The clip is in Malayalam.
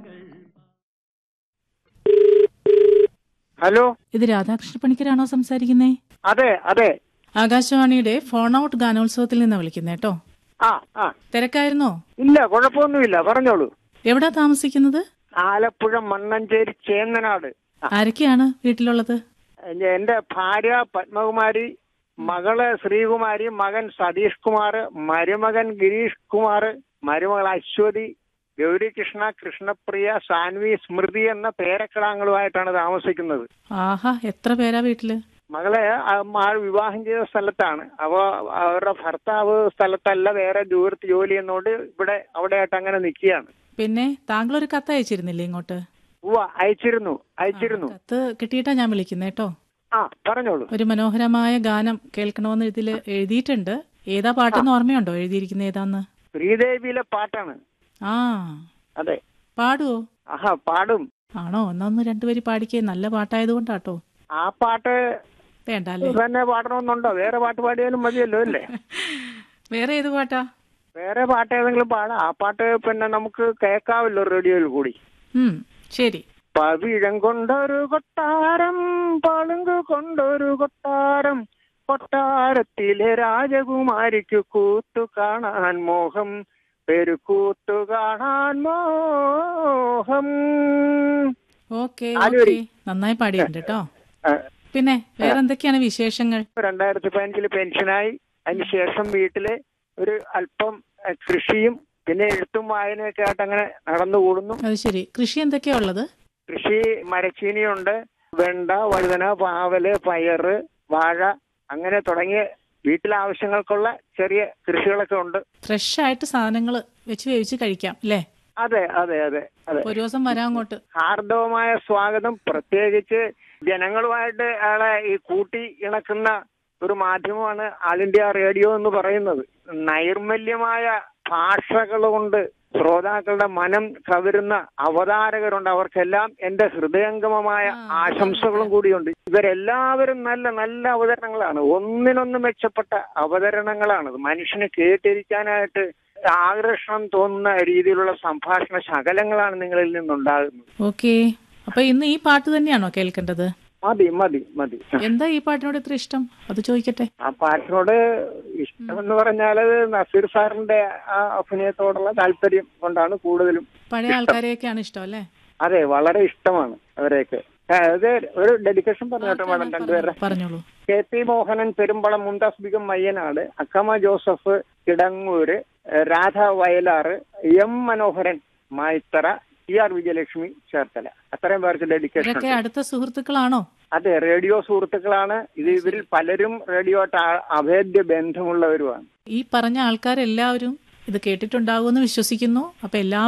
ഹലോ ഇത് രാധാകൃഷ്ണ പണിക്കരാണോ സംസാരിക്കുന്നേ അതെ അതെ ആകാശവാണിയുടെ ഫോൺ ഔട്ട് ഗാനോത്സവത്തിൽ നിന്നാ വിളിക്കുന്നേ കേട്ടോ ആ ആ തിരക്കായിരുന്നോ ഇല്ല കുഴപ്പമൊന്നുമില്ല പറഞ്ഞോളൂ എവിടാ താമസിക്കുന്നത് ആലപ്പുഴ മണ്ണഞ്ചേരി ചേന്നനാട് ആ, ആരൊക്കെയാണ് വീട്ടിലുള്ളത് എന്റെ ഭാര്യ പത്മകുമാരി മകള് ശ്രീകുമാരി മകൻ സതീഷ് കുമാർ മരുമകൻ ഗിരീഷ് കുമാർ മരുമകൾ അശ്വതി ഗൗരികൃഷ്ണ കൃഷ്ണപ്രിയ സാൻവി സ്മൃതി എന്ന പേരക്കിടാങ്ങളുമായിട്ടാണ് താമസിക്കുന്നത് ആഹാ എത്ര പേരാ വീട്ടില് മകളെ ആ ആൾ വിവാഹം ചെയ്ത സ്ഥലത്താണ് അപ്പൊ അവരുടെ ഭർത്താവ് സ്ഥലത്തല്ല വേറെ ദൂരത്ത് ജോലി ചെയ്യുന്നോണ്ട് ഇവിടെ അവിടെയായിട്ട് അങ്ങനെ നിൽക്കുകയാണ് പിന്നെ താങ്കൾ ഒരു കത്ത് അയച്ചിരുന്നില്ലേ ഇങ്ങോട്ട് ഉവ്വ അയച്ചിരുന്നു അയച്ചിരുന്നു കത്ത് കിട്ടിയിട്ടാ ഞാൻ വിളിക്കുന്നേ കേട്ടോ ആ പറഞ്ഞോളൂ ഒരു മനോഹരമായ ഗാനം കേൾക്കണമെന്ന് ഇതില് എഴുതിയിട്ടുണ്ട് ഏതാ പാട്ടെന്ന് ഓർമ്മയുണ്ടോ എഴുതിയിരിക്കുന്ന ഏതാന്ന് ശ്രീദേവിയിലെ പാട്ടാണ് ആ അതെ പാടുവോ ആഹാ പാടും ആണോ എന്നാ ഒന്ന് രണ്ടുപേര് പാടിക്കേ നല്ല പാട്ടായതുകൊണ്ടാട്ടോ ആ പാട്ട് വേണ്ട അല്ലേ തന്നെ പാടണമെന്നുണ്ടോ വേറെ പാട്ട് പാടിയാലും മതിയല്ലോ അല്ലേ വേറെ ഏത് പാട്ടാ വേറെ പാട്ട് ഏതെങ്കിലും പാടാം ആ പാട്ട് പിന്നെ നമുക്ക് കേൾക്കാവല്ലോ റേഡിയോയിൽ കൂടി ഉം ശരി പവിഴം കൊണ്ടൊരു കൊട്ടാരം പളുങ്ക് കൊണ്ടൊരു കൊട്ടാരം കൊട്ടാരത്തിലെ രാജകുമാരിക്ക് കൂത്തു കാണാൻ മോഹം പെരുക്കൂത്തു കാണാൻ മോഹം ഓക്കെ ആലുവരി. ഓക്കെ നന്നായി പാടിയിട്ടുണ്ട് കേട്ടോ ആ, പിന്നെ വേറെ എന്തൊക്കെയാണ് വിശേഷങ്ങൾ രണ്ടായിരത്തി പതിനഞ്ചില് പെൻഷനായി അതിനുശേഷം വീട്ടില് ഒരു അല്പം അഹ്, കൃഷിയും പിന്നെ എഴുത്തും വായനയൊക്കെ ആയിട്ട് അങ്ങനെ നടന്നുകൂടുന്നു അത് ശരി കൃഷി എന്തൊക്കെയാ ഉള്ളത് കൃഷി മരച്ചീനിയുണ്ട് വെണ്ട വഴുതന പാവല് പയറ് വാഴ അങ്ങനെ തുടങ്ങിയ വീട്ടിലെ ആവശ്യങ്ങൾക്കുള്ള ചെറിയ കൃഷികളൊക്കെ ഉണ്ട് ഫ്രഷ് ആയിട്ട് സാധനങ്ങൾ വെച്ച് വേവിച്ച് കഴിക്കാം അല്ലേ അതെ അതെ അതെ അതെ ഒരു ദിവസം വരാം അങ്ങോട്ട് ഹാർദവമായ സ്വാഗതം പ്രത്യേകിച്ച് ജനങ്ങളുമായിട്ട് അയാളെ ഈ കൂട്ടി ഇണക്കുന്ന ഒരു മാധ്യമമാണ് ആൾ ഇന്ത്യ റേഡിയോ എന്ന് പറയുന്നത് നൈർമല്യമായ ഭാഷകൾ കൊണ്ട് ശ്രോതാക്കളുടെ മനം കവരുന്ന അവതാരകരുണ്ട് അവർക്കെല്ലാം എന്റെ ഹൃദയംഗമമായ ആ, ആശംസകളും കൂടിയുണ്ട് ഇവരെല്ലാവരും നല്ല നല്ല അവതരണങ്ങളാണ് ഒന്നിനൊന്ന് മെച്ചപ്പെട്ട അവതരണങ്ങളാണ് മനുഷ്യന് കേട്ടിരിക്കാനായിട്ട് ആകർഷണം തോന്നുന്ന രീതിയിലുള്ള സംഭാഷണ ശകലങ്ങളാണ് നിങ്ങളിൽ നിന്നുണ്ടാകുന്നത് ഓക്കെ അപ്പൊ ഇന്ന് ഈ പാട്ട് തന്നെയാണോ കേൾക്കേണ്ടത് മതി മതി മതി എന്താ ഈ പാട്ടിനോട് ഇത്ര ഇഷ്ടം അത് ചോദിക്കട്ടെ ആ പാട്ടിനോട് ഇഷ്ടമെന്ന് പറഞ്ഞാൽ നസീർ സാറിന്റെ ആ അഭിനയത്തോടുള്ള താല്പര്യം കൊണ്ടാണ് കൂടുതലും പഴയ ആൾക്കാരെയൊക്കെയാണ് ഇഷ്ടം അല്ലേ അതെ വളരെ ഇഷ്ടമാണ് അവരെയൊക്കെ ആ, ഇത് ഒരു ഡെഡിക്കേഷൻ പറഞ്ഞോട്ടെ മാഡം രണ്ടുപേരുടെ പറഞ്ഞോളൂ K P Mohanan Perumbalam Mumtaz Begum Mayyanad Akkama Joseph Kidangoor ഏഹ് Radha Vayalar M Manoharan Mayithara T R Vijayalakshmi Cherthala അത്രയും പേർക്ക് ഡെഡിക്കേഷൻ ഇവരൊക്കെ അടുത്ത സുഹൃത്തുക്കളാണോ അതെ റേഡിയോ സുഹൃത്തുക്കളാണ് ഇത് ഇവരിൽ പലരും റേഡിയോ ആയിട്ട് ആ- അഭേദ്യ ബന്ധമുള്ളവരുമാണ് ഈ പറഞ്ഞ ആൾക്കാരെല്ലാവരും ഇത് കേട്ടിട്ടുണ്ടാകുമെന്ന് വിശ്വസിക്കുന്നു അപ്പൊ എല്ലാ